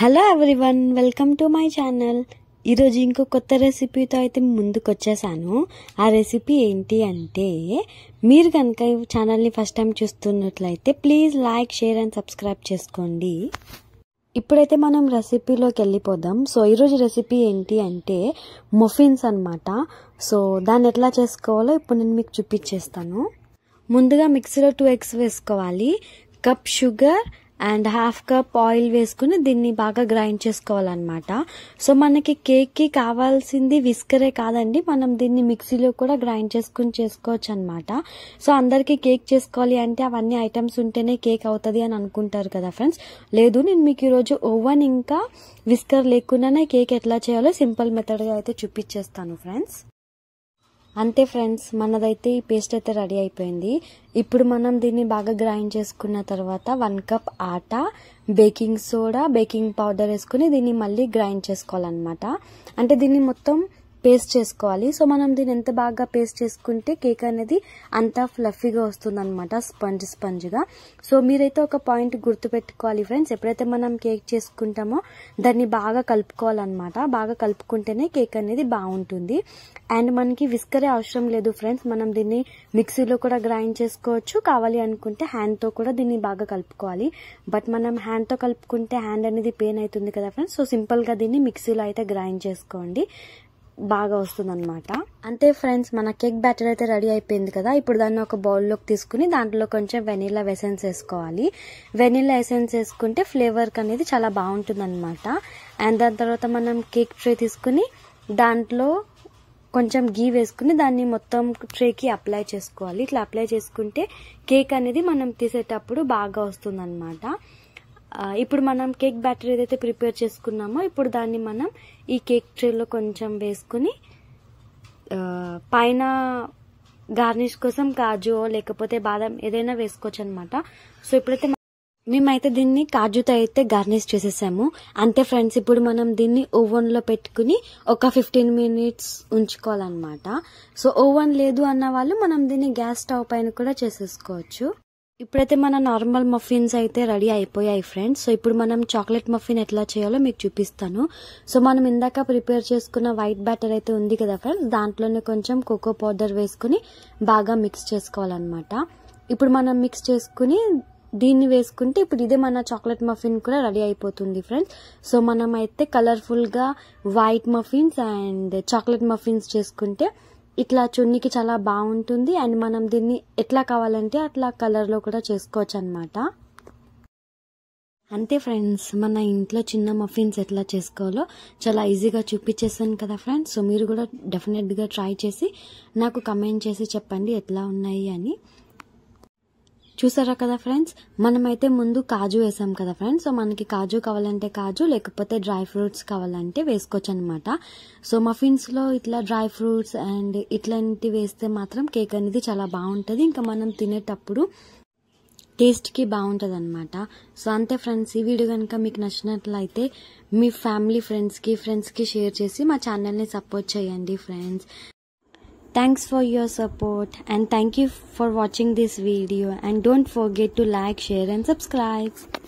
Hello everyone welcome to my channel ఈరోజు ఇంకో కొత్త రెసిపీతో అయితే ముందుకు వచ్చేసాను ఆ రెసిపీ ఏంటి అంటే మీరు కనుక ఈ ఛానల్ని ఫస్ట్ టైం చూస్తున్నట్లయితే please like share and subscribe చేసుకోండి ఇప్పుడైతే మనం రెసిపీలోకి వెళ్ళిపోదాం సో ఈరోజు రెసిపీ ఏంటి అంటే మొఫిన్స్ అన్నమాట సో దాన్ని ఎట్లా చేసుకోవాలో ఇప్పుడు నేను మీకు చూపించేస్తాను ముందుగా మిక్సీలో టూ ఎగ్స్ వేసుకోవాలి cup sugar and half cup oil వేసుకుని దీన్ని బాగా గ్రైండ్ చేసుకోవాలన్నమాట సో మనకి కేక్కి కావాల్సింది విస్కరే కాదండి మనం దీన్ని మిక్సీలో కూడా గ్రైండ్ చేసుకుని చేసుకోవచ్చు అనమాట సో అందరికీ కేక్ చేసుకోవాలి అంటే అవన్నీ ఐటమ్స్ ఉంటేనే కేక్ అవుతుంది అని అనుకుంటారు కదా ఫ్రెండ్స్ లేదు నేను మీకు ఈరోజు ఓవెన్ ఇంకా విస్కర్ లేకుండానే కేక్ ఎట్లా చేయాలో సింపుల్ మెథడ్గా అయితే చూపించేస్తాను ఫ్రెండ్స్ అంతే ఫ్రెండ్స్ మనదైతే ఈ పేస్ట్ అయితే రెడీ అయిపోయింది ఇప్పుడు మనం దీన్ని బాగా గ్రైండ్ చేసుకున్న తర్వాత వన్ కప్ ఆట బేకింగ్ సోడా బేకింగ్ పౌడర్ వేసుకుని దీన్ని మళ్ళీ గ్రైండ్ చేసుకోవాలన్నమాట అంటే దీన్ని మొత్తం పేస్ట్ చేసుకోవాలి సో మనం దీన్ని ఎంత బాగా పేస్ట్ చేసుకుంటే కేక్ అనేది అంతా ఫ్లఫీగా వస్తుంది అనమాట స్పంజ్ స్పంజ్గా సో మీరైతే ఒక పాయింట్ గుర్తుపెట్టుకోవాలి ఫ్రెండ్స్ ఎప్పుడైతే మనం కేక్ చేసుకుంటామో దాన్ని బాగా కలుపుకోవాలన్నమాట బాగా కలుపుకుంటేనే కేక్ అనేది బాగుంటుంది అండ్ మనకి విస్కరే అవసరం లేదు ఫ్రెండ్స్ మనం దీన్ని మిక్సీలో కూడా గ్రైండ్ చేసుకోవచ్చు కావాలి అనుకుంటే హ్యాండ్తో కూడా దీన్ని బాగా కలుపుకోవాలి బట్ మనం హ్యాండ్తో కలుపుకుంటే హ్యాండ్ అనేది పెయిన్ అవుతుంది కదా ఫ్రెండ్స్ సో సింపుల్గా దీన్ని మిక్సీలో అయితే గ్రైండ్ చేసుకోండి బాగా వస్తుంది అనమాట అంతే ఫ్రెండ్స్ మన కేక్ బ్యాటర్ అయితే రెడీ అయిపోయింది కదా ఇప్పుడు దాన్ని ఒక బౌల్లోకి తీసుకుని దాంట్లో కొంచెం వెనీలా ఎసెన్స్ వేసుకోవాలి వెనీలా ఎసెన్స్ వేసుకుంటే ఫ్లేవర్కి అనేది చాలా బాగుంటుంది అనమాట అండ్ దాని తర్వాత మనం కేక్ ట్రే తీసుకుని దాంట్లో కొంచెం గీ వేసుకుని దాన్ని మొత్తం ట్రేకి అప్లై చేసుకోవాలి ఇట్లా అప్లై చేసుకుంటే కేక్ అనేది మనం తీసేటప్పుడు బాగా వస్తుంది అనమాట ఇప్పుడు మనం కేక్ బ్యాటర్ ఏదైతే ప్రిపేర్ చేసుకున్నామో ఇప్పుడు దాన్ని మనం ఈ కేక్ ట్రేలో కొంచెం వేసుకుని పైన గార్నిష్ కోసం కాజు లేకపోతే బాదం ఏదైనా వేసుకోవచ్చు అనమాట సో ఇప్పుడైతే మేమైతే దీన్ని కాజుతో అయితే గార్నిష్ చేసేసాము అంతే ఫ్రెండ్స్ ఇప్పుడు మనం దీన్ని ఓవెన్లో పెట్టుకుని ఒక ఫిఫ్టీన్ మినిట్స్ ఉంచుకోవాలన్నమాట సో ఓవెన్ లేదు అన్న వాళ్ళు మనం దీన్ని గ్యాస్ స్టవ్ పైన కూడా చేసేసుకోవచ్చు ఇప్పుడైతే మన నార్మల్ మఫిన్స్ అయితే రెడీ అయిపోయాయి ఫ్రెండ్స్ సో ఇప్పుడు మనం చాక్లెట్ మఫిన్ ఎట్లా చేయాలో మీకు చూపిస్తాను సో మనం ఇందాక ప్రిపేర్ చేసుకున్న వైట్ బ్యాటర్ అయితే ఉంది కదా ఫ్రెండ్స్ దాంట్లోనే కొంచెం కోకో పౌడర్ వేసుకుని బాగా మిక్స్ చేసుకోవాలన్నమాట ఇప్పుడు మనం మిక్స్ చేసుకుని దీన్ని వేసుకుంటే ఇప్పుడు ఇదే మన చాక్లెట్ మఫిన్ కూడా రెడీ అయిపోతుంది ఫ్రెండ్స్ సో మనం అయితే కలర్ఫుల్గా white muffins and chocolate muffins చేసుకుంటే ఇట్లా చున్నీకి చాలా బాగుంటుంది అండ్ మనం దీన్ని ఎట్లా కావాలంటే అట్లా కలర్లో కూడా చేసుకోవచ్చు అనమాట అంతే ఫ్రెండ్స్ మన ఇంట్లో చిన్న మఫిన్స్ ఎట్లా చేసుకోవాలో చాలా ఈజీగా చూపించేసాను కదా ఫ్రెండ్స్ సో మీరు కూడా డెఫినెట్గా ట్రై చేసి నాకు కమెంట్ చేసి చెప్పండి ఎట్లా ఉన్నాయి అని చూసారా కదా ఫ్రెండ్స్ మనమైతే ముందు కాజు వేసాం కదా ఫ్రెండ్స్ సో మనకి కాజు కావాలంటే కాజు లేకపోతే డ్రై ఫ్రూట్స్ కావాలంటే వేసుకోవచ్చు అనమాట సో మఫిన్స్లో ఇట్లా డ్రై ఫ్రూట్స్ అండ్ ఇట్లాంటివి వేస్తే మాత్రం కేక్ అనేది చాలా బాగుంటుంది ఇంకా మనం తినేటప్పుడు టేస్ట్కి బాగుంటుంది అనమాట సో అంతే ఫ్రెండ్స్ ఈ వీడియో కనుక మీకు నచ్చినట్లయితే మీ ఫ్యామిలీ ఫ్రెండ్స్కి ఫ్రెండ్స్కి షేర్ చేసి మా ఛానల్ని సపోర్ట్ చేయండి friends Thanks for your support and thank you for watching this video and don't forget to like, share and subscribe.